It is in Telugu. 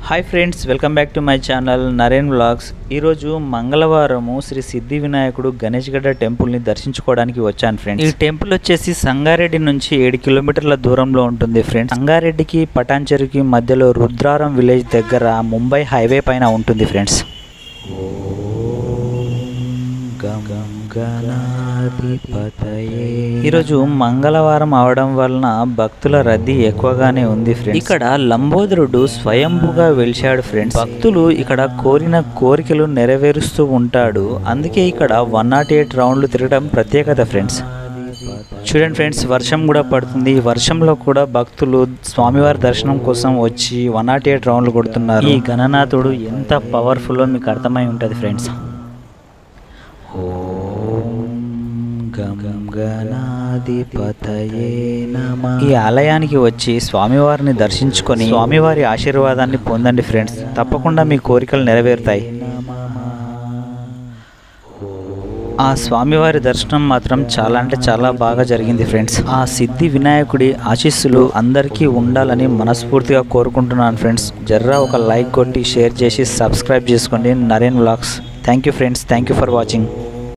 hi friends welcome back to my channel Naren vlogs ఈరోజు మంగళవారము శ్రీ సిద్ధి వినాయకుడు గణేష్ గడ్డ టెంపుల్ని దర్శించుకోవడానికి వచ్చాను ఫ్రెండ్స్ ఈ టెంపుల్ వచ్చేసి సంగారెడ్డి నుంచి ఏడు కిలోమీటర్ల దూరంలో ఉంటుంది ఫ్రెండ్స్ సంగారెడ్డికి పటాన్చెరుకి మధ్యలో రుద్రారం విలేజ్ దగ్గర ముంబై హైవే పైన ఉంటుంది ఫ్రెండ్స్ ఈరోజు మంగళవారం అవడం వలన భక్తుల రద్దీ ఎక్కువగానే ఉంది ఫ్రెండ్స్ ఇక్కడ లంబోదరుడు స్వయంభుగా వెలిశాడు ఫ్రెండ్స్ భక్తులు ఇక్కడ కోరిన కోరికలు నెరవేరుస్తూ ఉంటాడు అందుకే ఇక్కడ వన్ నాట్ ఎయిట్ రౌండ్లు తిరగడం ప్రత్యేకత ఫ్రెండ్స్ చూడండి ఫ్రెండ్స్ వర్షం కూడా పడుతుంది ఈ వర్షంలో కూడా భక్తులు స్వామివారి దర్శనం కోసం వచ్చి వన్ నాట్ ఎయిట్ రౌండ్లు కొడుతున్నారు ఈ గణనాథుడు ఎంత పవర్ఫుల్లో మీకు అర్థమై ఉంటుంది ఫ్రెండ్స్ ఈ ఆలయానికి వచ్చి స్వామివారిని దర్శించుకొని స్వామివారి ఆశీర్వాదాన్ని పొందండి ఫ్రెండ్స్ తప్పకుండా మీ కోరికలు నెరవేరుతాయి ఆ స్వామివారి దర్శనం మాత్రం చాలా అంటే చాలా బాగా జరిగింది ఫ్రెండ్స్ ఆ సిద్ధి వినాయకుడి ఆశీస్సులు అందరికీ ఉండాలని మనస్ఫూర్తిగా కోరుకుంటున్నాను ఫ్రెండ్స్ జర్రా ఒక లైక్ కొట్టి షేర్ చేసి సబ్స్క్రైబ్ చేసుకోండి Naren vlogs thank you friends thank you for watching